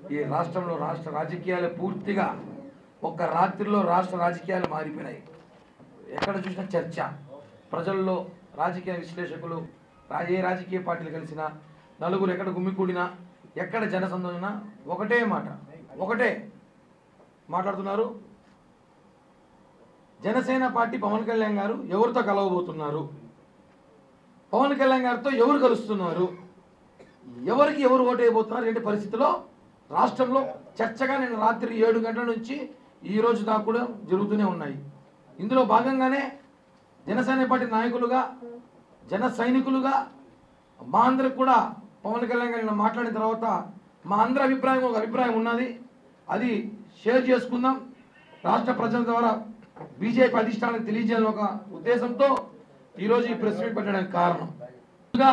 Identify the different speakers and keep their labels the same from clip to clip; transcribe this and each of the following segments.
Speaker 1: ఈ రాష్ట్రంలో రాష్ట్ర రాజకీయాలు పూర్తిగా ఒక్క రాత్రిలో రాష్ట్ర రాజకీయాలు మారిపోయినాయి ఎక్కడ చూసినా చర్చ ప్రజల్లో రాజకీయ విశ్లేషకులు రా- ఏ రాజకీయ పార్టీలు కలిసినా నలుగురు ఎక్కడ గుమ్మికూడినా ఎక్కడ జనసందోహన ఒకటే మాట ఒకటే మాట్లాడుతున్నారు జనసేన పార్టీ పవన్ కళ్యాణ్ గారు ఎవరితో కలవబోతున్నారు పవన్ కళ్యాణ్ గారితో ఎవరు కలుస్తున్నారు ఎవరికి ఎవరు ఓటు వేయబోతున్నారు ఏంటి పరిస్థితిలో రాష్ట్రంలో చర్చగా నేను రాత్రి ఏడు గంటల నుంచి ఈ రోజు దాకా కూడా జరుగుతూనే ఉన్నాయి ఇందులో భాగంగానే జనసేన పార్టీ నాయకులుగా జన సైనికులుగా మా అందరికి కూడా పవన్ కళ్యాణ్ గారు నిన్న మాట్లాడిన తర్వాత మా అందరి అభిప్రాయం ఒక అభిప్రాయం ఉన్నది అది షేర్ చేసుకుందాం రాష్ట్ర ప్రజల ద్వారా బీజేపీ అధిష్టానానికి తెలియజేయాలని ఒక ఉద్దేశంతో ఈరోజు ఈ ప్రెస్ మీట్ పెట్టడానికి కారణం ముందుగా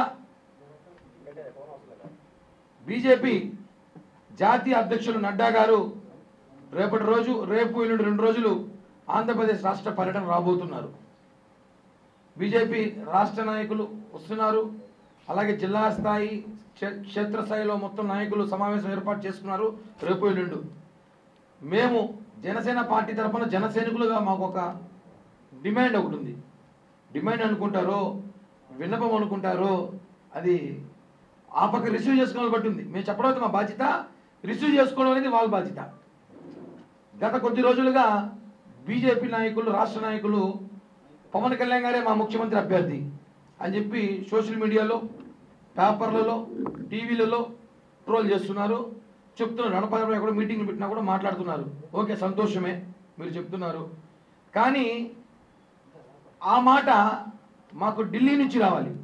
Speaker 1: బీజేపీ జాతీయ అధ్యక్షులు నడ్డా గారు రేపటి రోజు రేపు ఎల్లుండి రెండు రోజులు ఆంధ్రప్రదేశ్ రాష్ట్ర పర్యటన రాబోతున్నారు బీజేపీ రాష్ట్ర నాయకులు వస్తున్నారు అలాగే జిల్లా స్థాయి క్షే- క్షేత్రస్థాయిలో మొత్తం నాయకులు సమావేశం ఏర్పాటు చేసుకున్నారు రేపు ఎల్లుండు మేము జనసేన పార్టీ తరఫున జనసైనికులుగా మాకు ఒక డిమాండ్ ఒకటి ఉంది డిమాండ్ అనుకుంటారో విన్నపం అనుకుంటారో అది ఆ పక్క రిసీవ్ చేసుకోవాలని బట్టి ఉంది మేము చెప్పడం అయితే మా బాధ్యత రిసీవ్ చేసుకోవడం అనేది వాళ్ళ బాధ్యత గత కొద్ది రోజులుగా బీజేపీ నాయకులు రాష్ట్ర నాయకులు పవన్ కళ్యాణ్ గారే మా ముఖ్యమంత్రి అభ్యర్థి అని చెప్పి సోషల్ మీడియాలో పేపర్లలో టీవీలలో ట్రోల్ చేస్తున్నారు చెప్తున్నారు నడపడంలో కూడా మీటింగ్లు పెట్టినా కూడా మాట్లాడుతున్నారు ఓకే సంతోషమే మీరు చెప్తున్నారు కానీ ఆ మాట మాకు ఢిల్లీ నుంచి రావాలి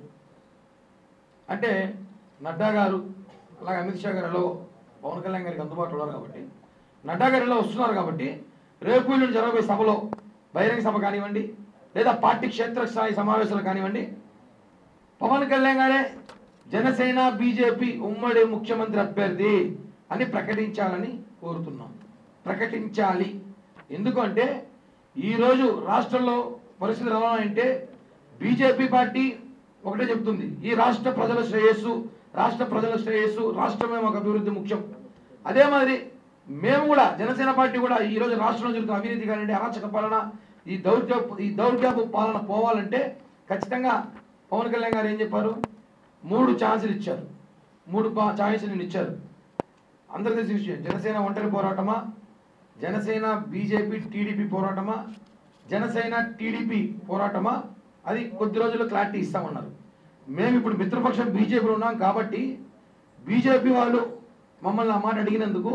Speaker 1: అంటే నడ్డా గారు అలాగే అమిత్ షా గారు ఎలా పవన్ కళ్యాణ్ గారికి అందుబాటులో ఉన్నారు కాబట్టి నడ్డా గారు ఎలా వస్తున్నారు కాబట్టి రేపు ఎల్లుండి జరగబోయే సభలో బహిరంగ సభ కానివ్వండి లేదా పార్టీ క్షేత్ర స్థాయి సమావేశాలు కానివ్వండి పవన్ కళ్యాణ్ గారే జనసేన బీజేపీ ఉమ్మడి ముఖ్యమంత్రి అభ్యర్థి అని ప్రకటించాలని కోరుతున్నాం ప్రకటించాలి ఎందుకంటే ఈరోజు రాష్ట్రంలో పరిస్థితులు ఎలా ఉన్నాయంటే బీజేపీ పార్టీ ఒకటే చెప్తుంది ఈ రాష్ట్ర ప్రజల శ్రేయస్సు రాష్ట్ర ప్రజల శ్రేయస్సు రాష్ట్రమే మాకు అభివృద్ధి ముఖ్యం అదే మాదిరి మేము కూడా జనసేన పార్టీ కూడా ఈ రోజు రాష్ట్రంలో జరుగుతున్న అవినీతి కానివ్వండి అరాచక పాలన ఈ దౌర్జన్య ఈ దౌర్జన్యపు పాలన పోవాలంటే ఖచ్చితంగా పవన్ కళ్యాణ్ గారు ఏం చెప్పారు మూడు ఛాన్సులు ఇచ్చారు మూడు ఛాయిస్లు ఇచ్చారు అందరికీ తెలిసిన విషయం జనసేన ఒంటరి పోరాటమా జనసేన బీజేపీ టీడీపీ పోరాటమా జనసేన టీడీపీ పోరాటమా అది కొద్ది రోజుల్లో క్లారిటీ ఇస్తామన్నారు మేము ఇప్పుడు మిత్రపక్షం బీజేపీలో ఉన్నాం కాబట్టి బీజేపీ వాళ్ళు మమ్మల్ని ఆ మాట అడిగినందుకు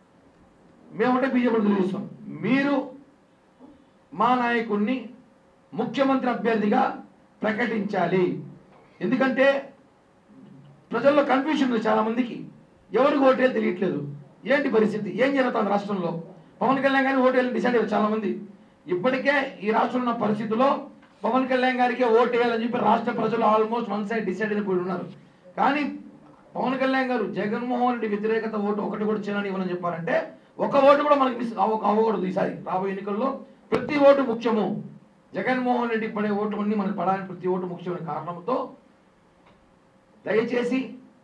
Speaker 1: మేమంటే బీజేపీ తెలియజేస్తాం మీరు మా నాయకుడిని ముఖ్యమంత్రి అభ్యర్థిగా ప్రకటించాలి ఎందుకంటే ప్రజల్లో కన్ఫ్యూషన్ ఉంది చాలా మందికి ఎవరికి ఓటేయాలి తెలియట్లేదు ఏంటి పరిస్థితి ఏం జరుగుతుంది రాష్ట్రంలో పవన్ కళ్యాణ్ గారిని ఓటేయాలని డిసైడ్ అయ్యారు చాలా మంది ఇప్పటికే ఈ రాష్ట్రంలో ఉన్న పరిస్థితుల్లో పవన్ కళ్యాణ్ గారికి ఓటేయాలని చెప్పి రాష్ట్ర ప్రజలు ఆల్మోస్ట్ వన్ సైడ్ డిసైడ్ అయిపోయి ఉన్నారు కానీ పవన్ కళ్యాణ్ గారు జగన్మోహన్ రెడ్డి వ్యతిరేకత ఓటు ఒకటి కూడా చేయాలని ఇవ్వని చెప్పారంటే ఒక ఓటు కూడా మనకి మిస్ అవ్వ అవ్వకూడదు ఈసారి రాబోయే ఎన్నికల్లో ప్రతి ఓటు ముఖ్యము జగన్మోహన్ రెడ్డి పడే ఓటు అన్ని మనకి పడాలని ప్రతి ఓటు ముఖ్యమైన కారణంతో దయచేసి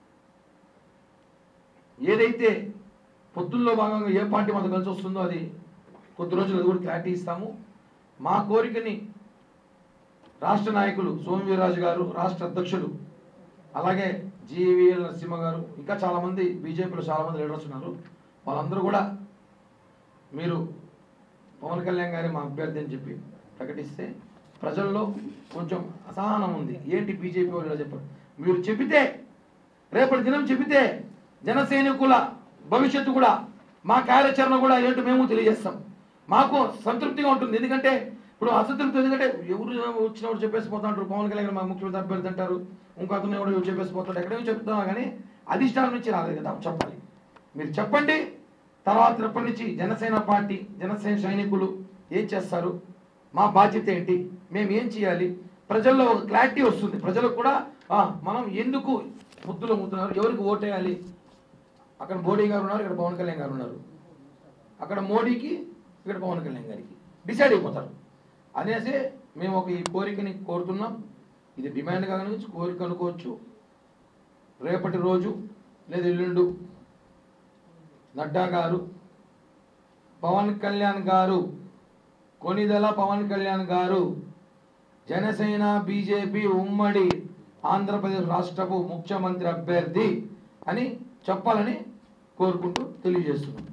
Speaker 1: ఏదైతే పొత్తుల్లో భాగంగా ఏ పార్టీ మనకు కలిసి వస్తుందో అది కొద్ది రోజులు అది కూడా క్లారిటీ ఇస్తాము మా కోరికని రాష్ట్ర నాయకులు సోము వీర్రాజు గారు రాష్ట్ర అధ్యక్షులు అలాగే జీవీఎల్ నరసింహ గారు ఇంకా చాలామంది బీజేపీలో చాలామంది లీడర్స్ ఉన్నారు వాళ్ళందరూ కూడా మీరు పవన్ కళ్యాణ్ గారి మా అభ్యర్థి అని చెప్పి ప్రకటిస్తే ప్రజల్లో కొంచెం అసహనం ఉంది ఏంటి బీజేపీ వాళ్ళు ఇలా చెప్పారు మీరు చెబితే రేపటి దినం చెబితే జన సైనికుల భవిష్యత్తు కూడా మా కార్యాచరణ కూడా ఏంటో మేము తెలియజేస్తాం మాకు సంతృప్తిగా ఉంటుంది ఎందుకంటే ఇప్పుడు అసంతృప్తి ఎందుకంటే ఎవరు వచ్చినప్పుడు చెప్పేసి పోతుంటారు పవన్ కళ్యాణ్ గారు మా ముఖ్యమంత్రి అభ్యర్థి అంటారు ఇంకో అతను ఎవరు చెప్పేసి పోతాడు ఎక్కడేమో చెప్తున్నా కానీ అధిష్టానం నుంచి రాలేదు కదా చెప్పాలి మీరు చెప్పండి తర్వాత రేపటి నుంచి జనసేన పార్టీ జనసేన సైనికులు ఏం చేస్తారు మా బాధ్యత ఏంటి మేము ఏం చేయాలి ప్రజల్లో ఒక క్లారిటీ వస్తుంది ప్రజలకు కూడా ఆ, మనం ఎందుకు ముద్దులో ముద్దున్నారు ఎవరికి ఓటేయాలి అక్కడ మోడీ గారు ఉన్నారు ఇక్కడ పవన్ కళ్యాణ్ గారు ఉన్నారు అక్కడ మోడీకి ఇక్కడ పవన్ కళ్యాణ్ గారికి డిసైడ్ అయిపోతారు అనేసి మేము ఒక ఈ కోరికని కోరుతున్నాం ఇది డిమాండ్ కావచ్చు కోరిక అనుకోవచ్చు రేపటి రోజు లేదా ఎల్లుండు నడ్డా గారు పవన్ కళ్యాణ్ గారు కొనిదెల పవన్ కళ్యాణ్ గారు జనసేన బీజేపీ ఉమ్మడి ఆంధ్రప్రదేశ్ రాష్ట్రపు ముఖ్యమంత్రి అభ్యర్థి అని చెప్పాలని కోరుకుంటూ తెలియజేస్తున్నాను